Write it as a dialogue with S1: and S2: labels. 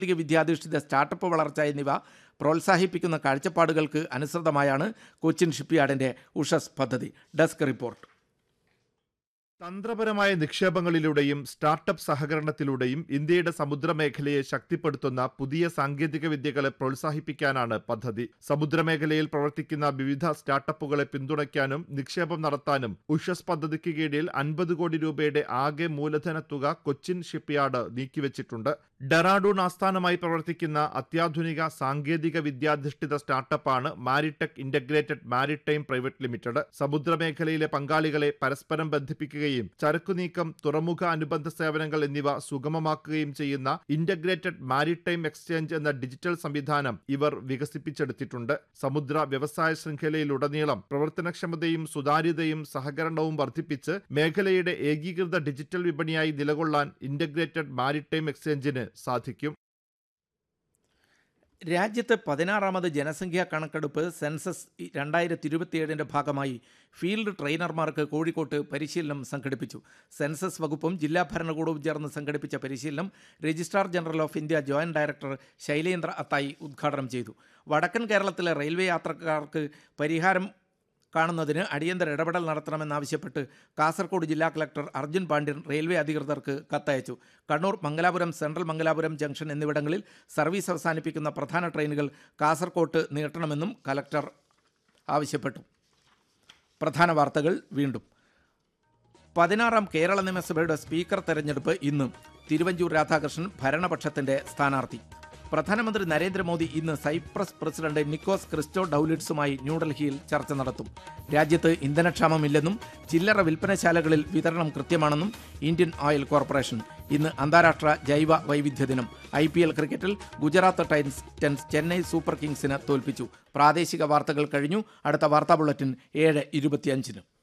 S1: സാങ്കേതിക വിദ്യാധിഷ്ഠിത സ്റ്റാർട്ടപ്പ് വളർച്ച എന്നിവ പ്രോത്സാഹിപ്പിക്കുന്ന കാഴ്ചപ്പാടുകൾക്ക് അനുസൃതമായാണ് കൊച്ചിൻ ഷിപ്പ്യാർഡിന്റെ ഉഷസ് പദ്ധതി ഡെസ്ക് റിപ്പോർട്ട്
S2: തന്ത്രപരമായ നിക്ഷേപങ്ങളിലൂടെയും സ്റ്റാർട്ടപ്പ് സഹകരണത്തിലൂടെയും ഇന്ത്യയുടെ സമുദ്രമേഖലയെ ശക്തിപ്പെടുത്തുന്ന പുതിയ സാങ്കേതിക വിദ്യകളെ പ്രോത്സാഹിപ്പിക്കാനാണ് പദ്ധതി സമുദ്രമേഖലയിൽ പ്രവർത്തിക്കുന്ന വിവിധ സ്റ്റാർട്ടപ്പുകളെ പിന്തുണയ്ക്കാനും നിക്ഷേപം നടത്താനും ഉഷസ് പദ്ധതിക്ക് കീഴിൽ അൻപത് കോടി രൂപയുടെ ആകെ മൂലധന തുക കൊച്ചിൻ ഷിപ്പ്യാർഡ് നീക്കിവച്ചിട്ടുണ്ട് ഡെറാഡൂൺ ആസ്ഥാനമായി പ്രവർത്തിക്കുന്ന അത്യാധുനിക സാങ്കേതിക വിദ്യാധിഷ്ഠിത സ്റ്റാർട്ടപ്പാണ് Maritech integrated maritime private limited സമുദ്രമേഖലയിലെ പങ്കാളികളെ പരസ്പരം ബന്ധിപ്പിക്കുകയും ചരക്കു നീക്കം തുറമുഖ അനുബന്ധ സേവനങ്ങൾ എന്നിവ സുഗമമാക്കുകയും ചെയ്യുന്ന ഇന്റഗ്രേറ്റഡ് മാരിടൈം എക്സ്ചേഞ്ച് എന്ന ഡിജിറ്റൽ സംവിധാനം ഇവർ വികസിപ്പിച്ചെടുത്തിട്ടുണ്ട് സമുദ്ര വ്യവസായ ശൃംഖലയിലുടനീളം പ്രവർത്തനക്ഷമതയും സുതാര്യതയും സഹകരണവും വർദ്ധിപ്പിച്ച് മേഖലയുടെ ഏകീകൃത ഡിജിറ്റൽ വിപണിയായി നിലകൊള്ളാൻ ഇന്റഗ്രേറ്റഡ് മാരിടൈം എക്സ്ചേഞ്ചിന് സാധിക്കും
S1: രാജ്യത്തെ പതിനാറാമത് ജനസംഖ്യാ കണക്കെടുപ്പ് സെൻസസ് രണ്ടായിരത്തി ഇരുപത്തിയേഴിൻ്റെ ഭാഗമായി ഫീൽഡ് ട്രെയിനർമാർക്ക് കോഴിക്കോട്ട് പരിശീലനം സംഘടിപ്പിച്ചു സെൻസസ് വകുപ്പും ജില്ലാ ഭരണകൂടവും ചേർന്ന് സംഘടിപ്പിച്ച പരിശീലനം registrar general of India joint director Shailendra അത്തായി ഉദ്ഘാടനം ചെയ്തു വടക്കൻ കേരളത്തിലെ റെയിൽവേ യാത്രക്കാർക്ക് പരിഹാരം കാണുന്നതിന് അടിയന്തര ഇടപെടൽ നടത്തണമെന്നാവശ്യപ്പെട്ട് കാസർഗോഡ് ജില്ലാ കളക്ടർ അർജുൻ പാണ്ഡ്യൻ റെയിൽവേ അധികൃതർക്ക് കത്തയച്ചു കണ്ണൂർ മംഗലാപുരം സെൻട്രൽ മംഗലാപുരം ജംഗ്ഷൻ എന്നിവിടങ്ങളിൽ സർവീസ് അവസാനിപ്പിക്കുന്ന പ്രധാന ട്രെയിനുകൾ കാസർകോട്ട് നീട്ടണമെന്നും കലക്ടർ ആവശ്യപ്പെട്ടു പ്രധാന വാർത്തകൾ വീണ്ടും പതിനാറാം കേരള നിയമസഭയുടെ സ്പീക്കർ തെരഞ്ഞെടുപ്പ് ഇന്ന് തിരുവഞ്ചൂർ രാധാകൃഷ്ണൻ ഭരണപക്ഷത്തിന്റെ സ്ഥാനാർത്ഥി പ്രധാനമന്ത്രി നരേന്ദ്രമോദി ഇന്ന് സൈപ്രസ് പ്രസിഡന്റ് നിക്കോസ് ക്രിസ്റ്റോ ഡൌലിറ്റ്സുമായി ന്യൂഡൽഹിയിൽ ചർച്ച നടത്തും രാജ്യത്ത് ഇന്ധനക്ഷാമമില്ലെന്നും ചില്ലറ വിൽപ്പനശാലകളിൽ വിതരണം കൃത്യമാണെന്നും ഇന്ത്യൻ ഓയിൽ കോർപ്പറേഷൻ ഇന്ന് അന്താരാഷ്ട്ര ജൈവ വൈവിധ്യ ദിനം ഐ പി എൽ ക്രിക്കറ്റിൽ ഗുജറാത്ത് ടൈറ്റൻസ് ചെന്നൈ സൂപ്പർ കിങ്സിന് തോൽപ്പിച്ചു പ്രാദേശിക വാർത്തകൾ കഴിഞ്ഞു അടുത്ത വാർത്താ ബുള്ളറ്റിൻ ഏഴ് ഇരുപത്തിയഞ്ചിന്